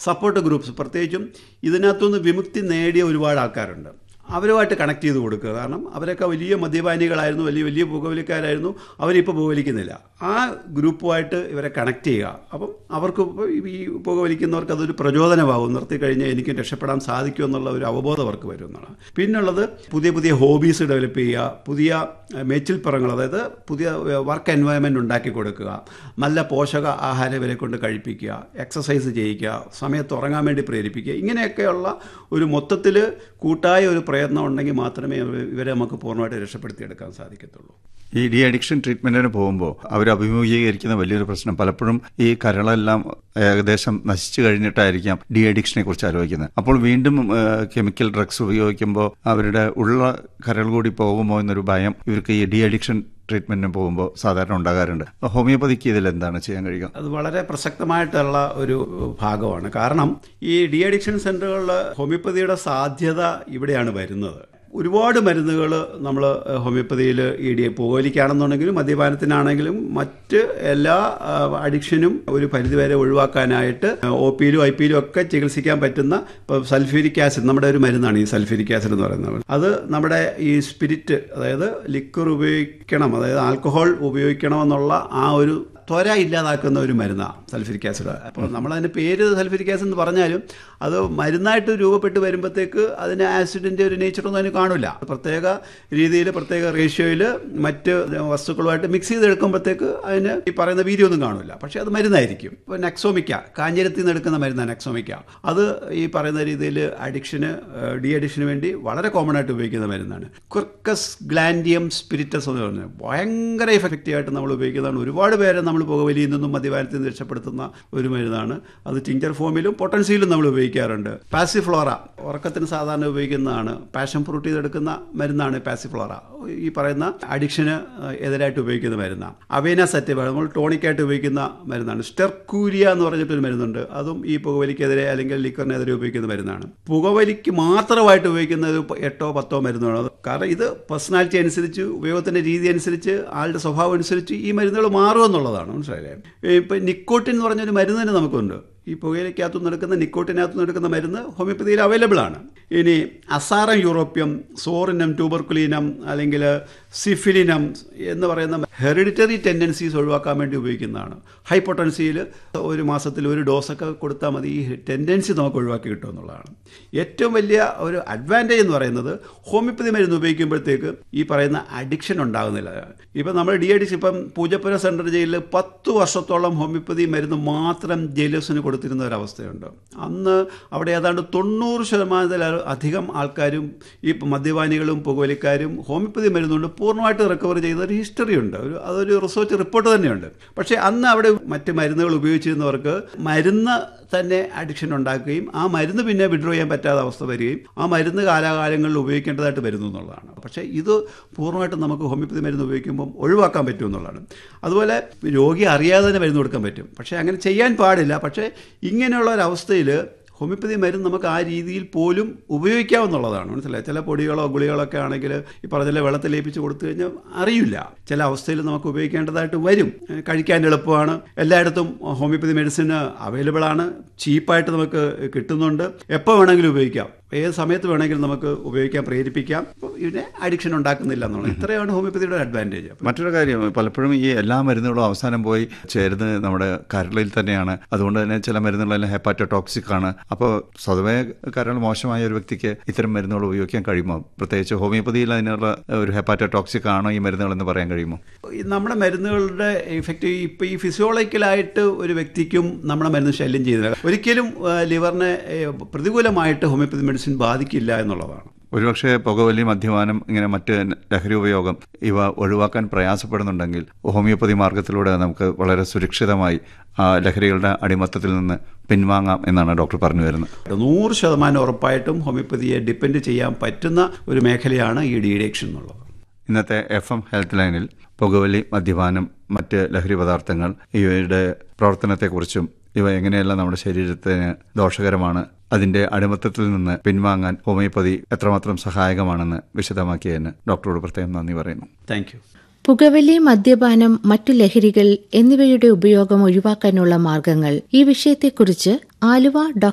support groups പ്രത്യേകിച്ചും ഇതിനകത്തുനിന്ന് വിമുക്തി നേടിയ ഒരുപാട് ആൾക്കാരുണ്ട് അവരുമായിട്ട് കണക്ട് ചെയ്ത് കൊടുക്കുക കാരണം അവരൊക്കെ വലിയ മദ്യപാനികളായിരുന്നു വലിയ വലിയ പുകവലിക്കാരായിരുന്നു അവരിപ്പോൾ പുകവലിക്കുന്നില്ല ആ ഗ്രൂപ്പുമായിട്ട് ഇവരെ കണക്ട് ചെയ്യുക അപ്പം അവർക്ക് ഇപ്പോൾ ഈ പുകവലിക്കുന്നവർക്ക് അതൊരു പ്രചോദനമാകും നിർത്തി കഴിഞ്ഞാൽ എനിക്കും രക്ഷപ്പെടാൻ സാധിക്കും എന്നുള്ള ഒരു അവബോധം അവർക്ക് വരും എന്നുള്ളതാണ് പിന്നുള്ളത് പുതിയ പുതിയ ഹോബീസ് ഡെവലപ്പ് ചെയ്യുക പുതിയ മേച്ചിൽപ്പുറങ്ങൾ അതായത് പുതിയ വർക്ക് എൻവയൺമെൻറ്റ് ഉണ്ടാക്കി കൊടുക്കുക നല്ല പോഷക ആഹാരം ഇവരെ കൊണ്ട് കഴിപ്പിക്കുക എക്സസൈസ് ചെയ്യിക്കുക സമയത്ത് ഉറങ്ങാൻ വേണ്ടി പ്രേരിപ്പിക്കുക ഇങ്ങനെയൊക്കെയുള്ള ഒരു മൊത്തത്തിൽ കൂട്ടായ ഒരു പ്രയത്നം ഉണ്ടെങ്കിൽ മാത്രമേ ഇവരെ നമുക്ക് പൂർണ്ണമായിട്ട് രക്ഷപ്പെടുത്തിയെടുക്കാൻ സാധിക്കത്തുള്ളൂ ഈ ഡി അഡിക്ഷൻ ട്രീറ്റ്മെന്റിന് പോകുമ്പോൾ അവർ അഭിമുഖീകരിക്കുന്ന വലിയൊരു പ്രശ്നം പലപ്പോഴും ഈ കരളെല്ലാം ഏകദേശം നശിച്ചു കഴിഞ്ഞിട്ടായിരിക്കാം ഡി അഡിക്ഷനെ കുറിച്ച് ആലോചിക്കുന്നത് അപ്പോൾ വീണ്ടും കെമിക്കൽ ഡ്രഗ്സ് ഉപയോഗിക്കുമ്പോൾ അവരുടെ ഉള്ള കരൾ കൂടി പോകുമോ എന്നൊരു ഭയം ഇവർക്ക് ഈ ഡി അഡിക്ഷൻ ട്രീറ്റ്മെന്റിന് പോകുമ്പോൾ സാധാരണ ഉണ്ടാകാറുണ്ട് ഹോമിയോപ്പതിക്ക് ഇതിൽ എന്താണ് ചെയ്യാൻ കഴിയുക അത് വളരെ പ്രസക്തമായിട്ടുള്ള ഒരു ഭാഗമാണ് കാരണം ഈ ഡി അഡിക്ഷൻ സെൻ്ററുകളിൽ ഹോമിയോപ്പതിയുടെ സാധ്യത ഇവിടെയാണ് വരുന്നത് ഒരുപാട് മരുന്നുകൾ നമ്മൾ ഹോമിയോപ്പതിയിൽ ഈ ഡി പുകവലിക്കാണെന്നുണ്ടെങ്കിലും മദ്യപാനത്തിനാണെങ്കിലും മറ്റ് എല്ലാ അഡിക്ഷനും ഒരു പരിധിവരെ ഒഴിവാക്കാനായിട്ട് ഒ പിയിലും ഐ പിയിലും ഒക്കെ ചികിത്സിക്കാൻ പറ്റുന്ന ഇപ്പോൾ സൾഫ്യൂരിക് ആസിഡ് നമ്മുടെ ഒരു മരുന്നാണ് ഈ സൾഫ്യൂരിക് ആസിഡ് എന്ന് പറയുന്നത് അത് നമ്മുടെ ഈ സ്പിരിറ്റ് അതായത് ലിക്വർ ഉപയോഗിക്കണം അതായത് ആൽക്കഹോൾ ഉപയോഗിക്കണമെന്നുള്ള ആ ഒരു ത്വര ഇല്ലാതാക്കുന്ന ഒരു മരുന്നാണ് സൾഫ്യൂരിക് ആസിഡ് അപ്പോൾ നമ്മളതിൻ്റെ പേര് സൾഫ്യൂരിക് ആസിഡ് എന്ന് പറഞ്ഞാലും അത് മരുന്നായിട്ട് രൂപപ്പെട്ട് വരുമ്പോഴത്തേക്ക് അതിന് ആസിഡിൻ്റെ ഒരു നേച്ചറൊന്നും അതിന് കാണില്ല പ്രത്യേക രീതിയിൽ പ്രത്യേക റേഷ്യോയിൽ മറ്റ് വസ്തുക്കളുമായിട്ട് മിക്സ് ചെയ്തെടുക്കുമ്പോഴത്തേക്ക് അതിന് ഈ പറയുന്ന വീര്യമൊന്നും കാണില്ല പക്ഷേ അത് മരുന്നായിരിക്കും ഇപ്പോൾ നെക്സോമിക്ക കാഞ്ഞിരത്തിൽ നിന്ന് എടുക്കുന്ന മരുന്നാണ് നെക്സോമിക്ക അത് ഈ പറയുന്ന രീതിയിൽ അഡിക്ഷന് ഡി അഡിക്ഷന് വേണ്ടി വളരെ കോമൺ ആയിട്ട് ഉപയോഗിക്കുന്ന മരുന്നാണ് ക്വിർക്കസ് ഗ്ലാൻഡിയം സ്പിരിറ്റസ് എന്ന് പറഞ്ഞാൽ ഭയങ്കര എഫക്റ്റീവായിട്ട് നമ്മൾ ഉപയോഗിക്കുന്നതാണ് ഒരുപാട് പേരെ നമ്മൾ പുകവലിയിൽ നിന്നും മദ്യപാനത്തിൽ നിന്ന് രക്ഷപ്പെടുത്തുന്ന ഒരു മരുന്നാണ് അത് ടിഞ്ചർ ഫോമിലും പൊട്ടൻസിയിലും നമ്മൾ ഉപയോഗിക്കാറുണ്ട് പാസിഫ്ലോറ ഉറക്കത്തിന് സാധാരണ ഉപയോഗിക്കുന്നതാണ് പാഷൻ ഫ്രൂട്ട് ചെയ്തെടുക്കുന്ന മരുന്നാണ് പാസിഫ്ലോറ ഈ പറയുന്ന അഡിക്ഷന് എതിരായിട്ട് ഉപയോഗിക്കുന്ന മരുന്നാണ് അവേന സെറ്റീവ നമ്മൾ ടോണിക്കായിട്ട് ഉപയോഗിക്കുന്ന മരുന്നാണ് സ്റ്റെർക്കൂരിയ എന്ന് പറഞ്ഞിട്ടൊരു മരുന്നുണ്ട് അതും ഈ പുകവലിക്കെതിരെ അല്ലെങ്കിൽ ലിക്കറിനെതിരെ ഉപയോഗിക്കുന്ന മരുന്നാണ് പുകവലിക്ക് മാത്രമായിട്ട് ഉപയോഗിക്കുന്ന ഒരു എട്ടോ പത്തോ മരുന്നാണ് കാരണം ഇത് പേഴ്സണാലിറ്റി അനുസരിച്ച് ഉപയോഗത്തിൻ്റെ രീതി അനുസരിച്ച് ആളുടെ സ്വഭാവം അനുസരിച്ച് ഈ മരുന്നുകൾ മാറുമെന്നുള്ളതാണ് മനസ്സിലായില്ലേ ഇപ്പം നിക്കോട്ടിൻ എന്ന് പറഞ്ഞൊരു മരുന്ന് തന്നെ നമുക്കുണ്ട് ഈ പുകയിലക്കകത്തു നിന്ന് എടുക്കുന്ന നിക്കോട്ടിനകത്തു നിന്ന് എടുക്കുന്ന മരുന്ന് ഹോമിയോപ്പതിയിൽ അവൈലബിൾ ആണ് ഇനി അസാറം യൂറോപ്യം സോറിനം ട്യൂബർക്കുലീനം അല്ലെങ്കിൽ സിഫിലിനം എന്ന് പറയുന്ന ഹെറിഡിറ്ററി ടെൻഡൻസീസ് ഒഴിവാക്കാൻ വേണ്ടി ഉപയോഗിക്കുന്നതാണ് ഹൈപ്പൊട്ടൻസിയിൽ ഒരു മാസത്തിൽ ഒരു ഡോസൊക്കെ കൊടുത്താൽ മതി ഈ ടെൻഡൻസി നമുക്ക് ഒഴിവാക്കി കിട്ടും എന്നുള്ളതാണ് ഏറ്റവും വലിയ ഒരു അഡ്വാൻറ്റേജ് എന്ന് പറയുന്നത് ഹോമിയോപ്പതി മരുന്ന് ഉപയോഗിക്കുമ്പോഴത്തേക്ക് ഈ പറയുന്ന അഡിക്ഷൻ ഉണ്ടാകുന്നില്ല ഇപ്പം നമ്മൾ ഡി അഡിക്ഷൻ ഇപ്പം പൂജപ്പുര സെൻട്രൽ ജയിലിൽ പത്ത് വർഷത്തോളം ഹോമിയോപ്പതി മരുന്ന് മാത്രം ജയിലേഴ്സിന് കൊടുത്തിരുന്ന ഒരവസ്ഥയുണ്ട് അന്ന് അവിടെ ഏതാണ്ട് തൊണ്ണൂറ് ശതമാനത്തിൽ അധികം ആൾക്കാരും ഈ മദ്യപാനികളും പുകവലിക്കാരും ഹോമിയോപ്പതി മരുന്നുകൊണ്ട് പൂർണ്ണമായിട്ട് റിക്കവർ ചെയ്ത ഒരു ഹിസ്റ്ററി ഉണ്ട് ഒരു അതൊരു റിസർച്ച് റിപ്പോർട്ട് തന്നെയുണ്ട് പക്ഷേ അന്ന് അവിടെ മറ്റ് മരുന്നുകൾ ഉപയോഗിച്ചിരുന്നവർക്ക് മരുന്ന് തന്നെ അഡിക്ഷൻ ഉണ്ടാക്കുകയും ആ മരുന്ന് പിന്നെ വിഡ്രോ ചെയ്യാൻ പറ്റാത്ത അവസ്ഥ വരികയും ആ മരുന്ന് കാലാകാലങ്ങളിൽ ഉപയോഗിക്കേണ്ടതായിട്ട് വരുന്നു എന്നുള്ളതാണ് പക്ഷേ ഇത് പൂർണ്ണമായിട്ടും നമുക്ക് ഹോമിയോപ്പതി മരുന്ന് ഉപയോഗിക്കുമ്പം ഒഴിവാക്കാൻ പറ്റും എന്നുള്ളതാണ് അതുപോലെ രോഗി അറിയാതെ തന്നെ മരുന്ന് കൊടുക്കാൻ പറ്റും പക്ഷേ അങ്ങനെ ചെയ്യാൻ പാടില്ല പക്ഷേ ഇങ്ങനെയുള്ള ഒരവസ്ഥയിൽ ഹോമിയോപ്പതി മരുന്ന് നമുക്ക് ആ രീതിയിൽ പോലും ഉപയോഗിക്കാവുന്നതാണ് മനസ്സിലായി ചില പൊടികളോ ഗുളികളൊക്കെ ആണെങ്കിൽ ഈ പറഞ്ഞ വെള്ളത്തിൽ ലയിപ്പിച്ച് കൊടുത്തു കഴിഞ്ഞാൽ അറിയില്ല ചില അവസ്ഥയിൽ നമുക്ക് ഉപയോഗിക്കേണ്ടതായിട്ട് വരും കഴിക്കാൻ എളുപ്പമാണ് എല്ലായിടത്തും ഹോമിയോപ്പതി മെഡിസിന് അവൈലബിൾ ആണ് ചീപ്പായിട്ട് നമുക്ക് കിട്ടുന്നുണ്ട് എപ്പോൾ വേണമെങ്കിലും ഉപയോഗിക്കാം ഏത് സമയത്ത് വേണമെങ്കിലും നമുക്ക് ഉപയോഗിക്കാൻ പ്രേരിപ്പിക്കാം ഇതിനെ അഡിക്ഷൻ ഉണ്ടാക്കുന്നില്ല എന്നുള്ളത് ഇത്രയാണ് ഹോമിയോപ്പതിയുടെ അഡ്വാൻറ്റേജ് മറ്റൊരു കാര്യം പലപ്പോഴും ഈ എല്ലാ മരുന്നുകളും അവസാനം പോയി ചേരുന്നത് നമ്മുടെ കരളിൽ തന്നെയാണ് അതുകൊണ്ട് തന്നെ ചില മരുന്നുകളെല്ലാം ഹെപ്പാറ്റോടോക്സിക് ആണ് അപ്പോൾ സ്വതവേ കരൾ മോശമായ ഒരു വ്യക്തിക്ക് ഇത്തരം മരുന്നുകൾ ഉപയോഗിക്കാൻ കഴിയുമോ പ്രത്യേകിച്ച് ഹോമിയോപ്പതിയിൽ അതിനുള്ള ഒരു ഹെപ്പാറ്റോടോക്സിക് ആണോ ഈ മരുന്നുകൾ എന്ന് പറയാൻ കഴിയുമോ നമ്മുടെ മരുന്നുകളുടെ ഇഫക്റ്റ് ഇപ്പോൾ ഈ ഫിസിയോളജിക്കലായിട്ട് ഒരു വ്യക്തിക്കും നമ്മുടെ മരുന്ന് ശല്യം ചെയ്യുന്നില്ല ഒരിക്കലും ലിവറിനെ പ്രതികൂലമായിട്ട് ഹോമിയോപ്പതി മെഡിസിൻ ബാധിക്കില്ല എന്നുള്ളതാണ് ഒരുപക്ഷെ പുകവലി മദ്യപാനം ഇങ്ങനെ മറ്റ് ലഹരി ഉപയോഗം ഇവ ഒഴിവാക്കാൻ പ്രയാസപ്പെടുന്നുണ്ടെങ്കിൽ ഹോമിയോപ്പതി മാർഗത്തിലൂടെ നമുക്ക് വളരെ സുരക്ഷിതമായി ആ ലഹരികളുടെ അടിമത്തത്തിൽ നിന്ന് പിൻവാങ്ങാം എന്നാണ് ഡോക്ടർ പറഞ്ഞു വരുന്നത് നൂറ് ശതമാനം ഉറപ്പായിട്ടും ഹോമിയോപ്പതിയെ ഡിപ്പെൻഡ് ചെയ്യാൻ പറ്റുന്ന ഒരു മേഖലയാണ് ഈ ഡീഡിക്ഷൻ എന്നുള്ളത് ഇന്നത്തെ എഫ് എം ഹെൽത്ത് ലൈനിൽ പുകവലി മദ്യപാനം മറ്റ് ലഹരി പദാർത്ഥങ്ങൾ ഇവയുടെ പ്രവർത്തനത്തെക്കുറിച്ചും ഇവ എങ്ങനെയെല്ലാം നമ്മുടെ ശരീരത്തിന് ദോഷകരമാണ് അതിന്റെ അടിമത്തത്തിൽ നിന്ന് പിൻവാങ്ങാൻ ഹോമിയോപ്പതി എത്രമാത്രം സഹായകമാണെന്ന് വിശദമാക്കിയതിന് ഡോക്ടറോട് പ്രത്യേകം നന്ദി പറയുന്നു താങ്ക് യു പുകവലി മദ്യപാനം മറ്റു ലഹരികൾ എന്നിവയുടെ ഉപയോഗം ഒഴിവാക്കാനുള്ള മാർഗങ്ങൾ ഈ വിഷയത്തെക്കുറിച്ച് ആലുവ